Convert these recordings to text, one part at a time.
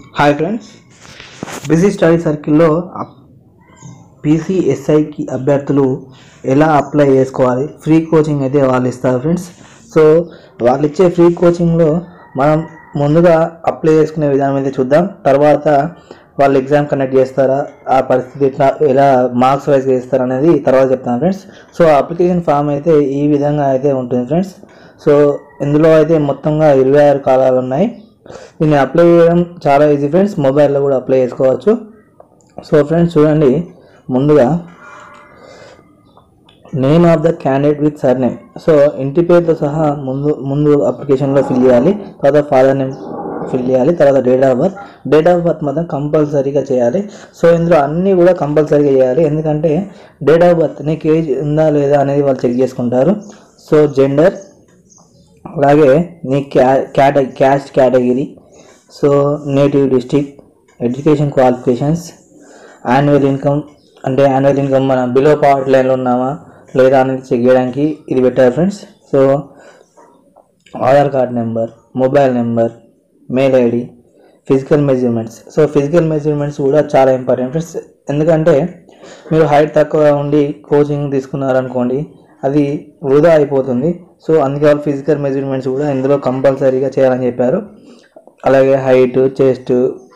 hi friends busy study సర్కిల్లో పీసీఎస్ఐకి అభ్యర్థులు ఎలా అప్లై చేసుకోవాలి ఫ్రీ కోచింగ్ అయితే వాళ్ళు ఇస్తారు ఫ్రెండ్స్ సో వాళ్ళు ఇచ్చే ఫ్రీ కోచింగ్లో మనం ముందుగా అప్లై చేసుకునే విధానం అయితే చూద్దాం తర్వాత వాళ్ళు ఎగ్జామ్ కండక్ట్ చేస్తారా ఆ పరిస్థితి ఎట్లా ఎలా మార్క్స్ వైజ్ చేస్తారు అనేది తర్వాత చెప్తాను ఫ్రెండ్స్ సో అప్లికేషన్ ఫామ్ అయితే ఈ విధంగా అయితే ఉంటుంది ఫ్రెండ్స్ సో ఇందులో అయితే మొత్తంగా ఇరవై ఆరు కాలాలు ఉన్నాయి దీన్ని అప్లై చేయడం చాలా ఈజీ ఫ్రెండ్స్ మొబైల్లో కూడా అప్లై చేసుకోవచ్చు సో ఫ్రెండ్స్ చూడండి ముందుగా name of the candidate with surname so ఇంటి పేరుతో సహా ముందు ముందు అప్లికేషన్లో ఫిల్ చేయాలి తర్వాత ఫాదర్ నేమ్ ఫిల్ చేయాలి తర్వాత date of birth date of birth మాత్రం కంపల్సరీగా చేయాలి సో ఇందులో అన్నీ కూడా కంపల్సరీగా చేయాలి ఎందుకంటే డేట్ ఆఫ్ బర్త్ నీకు ఏజ్ ఉందా లేదా అనేది వాళ్ళు చెక్ చేసుకుంటారు సో జెండర్ అలాగే నీ క్యా క్యాట caste category so native district education qualifications annual income అంటే యాన్యువల్ ఇన్కమ్ మనం బిలో పవర్టీ లైన్లో ఉన్నామా లేదా అనేది చెక్ చేయడానికి ఇది పెట్టారు friends so Aadhaar card number mobile number mail ID physical measurements so physical measurements కూడా చాలా ఇంపార్టెంట్ ఫ్రెండ్స్ ఎందుకంటే మీరు హైట్ తక్కువ ఉండి కోచింగ్ తీసుకున్నారనుకోండి అది వృధా అయిపోతుంది సో అందుకే వాళ్ళు ఫిజికల్ మెజర్మెంట్స్ కూడా ఇందులో కంపల్సరీగా చేయాలని చెప్పారు అలాగే హైట్ చెస్ట్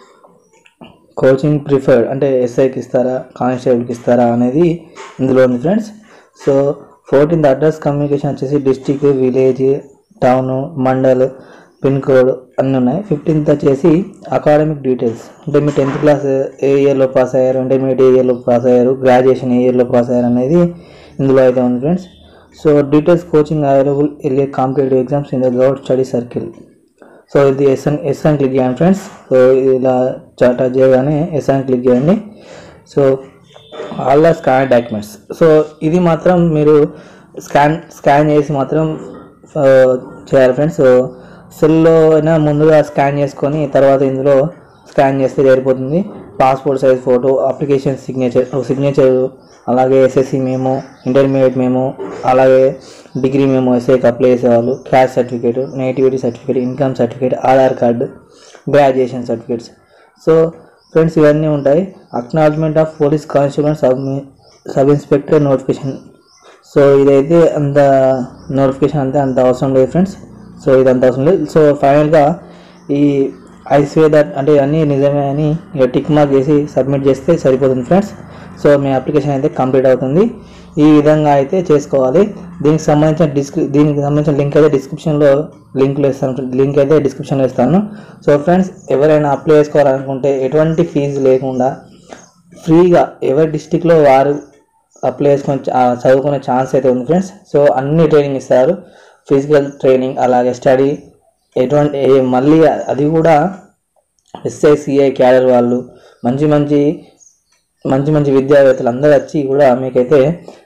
కోచింగ్ ప్రిఫర్డ్ అంటే ఎస్ఐకి ఇస్తారా కానిస్టేబుల్కి ఇస్తారా అనేది ఇందులో ఉంది friends so fourteenth address communication వచ్చేసి district village town mandal pin code అన్నీ ఉన్నాయి ఫిఫ్టీన్త్ వచ్చేసి అకాడమిక్ డీటెయిల్స్ అంటే మీ టెన్త్ క్లాస్ ఏ ఇయర్లో పాస్ అయ్యారు ఇంటర్మీడియట్ ఏ ఇయర్లో పాస్ అయ్యారు గ్రాడ్యుయేషన్ ఏ ఇయర్లో పాస్ అయ్యారు అనేది ఇందులో అయితే ఉంది friends so details coaching available ఎల్ఏ competitive exams in the Goud study circle so ఇది ఎస్ఎన్ ఎస్ఎన్ క్లిక్ చేయండి ఫ్రెండ్స్ సో ఇలా చాట్ చేయగానే ఎస్ఎన్ క్లిక్ చేయండి so all the scan documents so ఇది మాత్రం మీరు స్కాన్ స్కాన్ చేసి మాత్రం ఆ, చేయాలి ఫ్రెండ్స్ సో సెల్లో అయినా ముందుగా స్కాన్ చేసుకొని తర్వాత ఇందులో స్కాన్ చేస్తే సరిపోతుంది passport size photo application signature signature అలాగే ఎస్ఎస్సి మేము ఇంటర్మీడియట్ మేము అలాగే డిగ్రీ మేము ఎస్ఐకి అప్లై చేసేవాళ్ళు caste certificate nativity certificate income certificate Aadhaar card graduation certificates so friends ఇవన్నీ ఉంటాయి acknowledgement of police constable sub sub inspector notification so ఇదైతే అంత నోటిఫికేషన్ అంతే అంత అవసరం లేదు ఫ్రెండ్స్ సో ఇది అంత అవసరం లేదు సో ఫైనల్గా ఈ ఐస్వే దట్ అంటే అన్నీ నిజమే అని ఇక టిక్ మార్క్ చేసి సబ్మిట్ చేస్తే సరిపోతుంది ఫ్రెండ్స్ సో మీ అప్లికేషన్ అయితే కంప్లీట్ అవుతుంది ఈ విధంగా అయితే చేసుకోవాలి దీనికి సంబంధించిన డిస్క్రి దీనికి సంబంధించిన లింక్ అయితే డిస్క్రిప్షన్లో లింక్లో ఇస్తాను లింక్ అయితే డిస్క్రిప్షన్లో ఇస్తాను సో ఫ్రెండ్స్ ఎవరైనా అప్లై చేసుకోవాలనుకుంటే ఎటువంటి ఫీజు లేకుండా ఫ్రీగా ఎవరి డిస్టిక్లో వారు అప్లై చేసుకొని చ- ఆ, చదువుకునే ఛాన్స్ అయితే ఉంది ఫ్రెండ్స్ సో అన్ని ట్రైనింగ్ ఇస్తారు ఫిజికల్ ట్రైనింగ్ అలాగే స్టడీ ఎటువంటి ఏ- మళ్ళీ అది కూడా ఎస్ఐసిఐ క్యాడర్ వాళ్ళు మంచి మంచి మంచి మంచి విద్యావేత్తలు అందరూ వచ్చి కూడా మీకైతే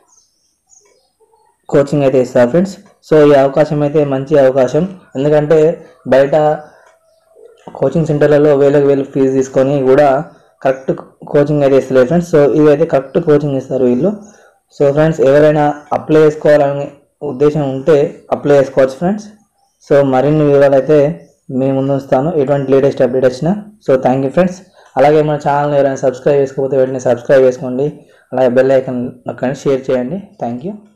కోచింగ్ అయితే ఇస్తారు ఫ్రెండ్స్ సో ఈ అవకాశం అయితే మంచి అవకాశం ఎందుకంటే బయట కోచింగ్ సెంటర్లలో వేలకు వేలు ఫీజు తీసుకొని కూడా కరెక్ట్ కోచింగ్ అయితే ఇస్తలేదు ఫ్రెండ్స్ సో ఇవైతే కరెక్ట్ కోచింగ్ ఇస్తారు వీళ్ళు సో ఫ్రెండ్స్ ఎవరైనా అప్లై చేసుకోవాలనే ఉద్దేశం ఉంటే అప్లై చేసుకోవచ్చు ఫ్రెండ్స్ సో మరిన్ని వివరాలు అయితే మీ ముందు ఉంచుతాను ఎటువంటి లేటెస్ట్ అప్డేట్ వచ్చినా సో థ్యాంక్ యూ ఫ్రెండ్స్ అలాగే మన ఛానల్ ఎవరైనా సబ్స్క్రైబ్ చేసుకోకపోతే వెంటనే సబ్స్క్రైబ్ చేసుకోండి అలాగే బెల్ ఐకాన్ నొక్కండి షేర్ చేయండి థ్యాంక్ యూ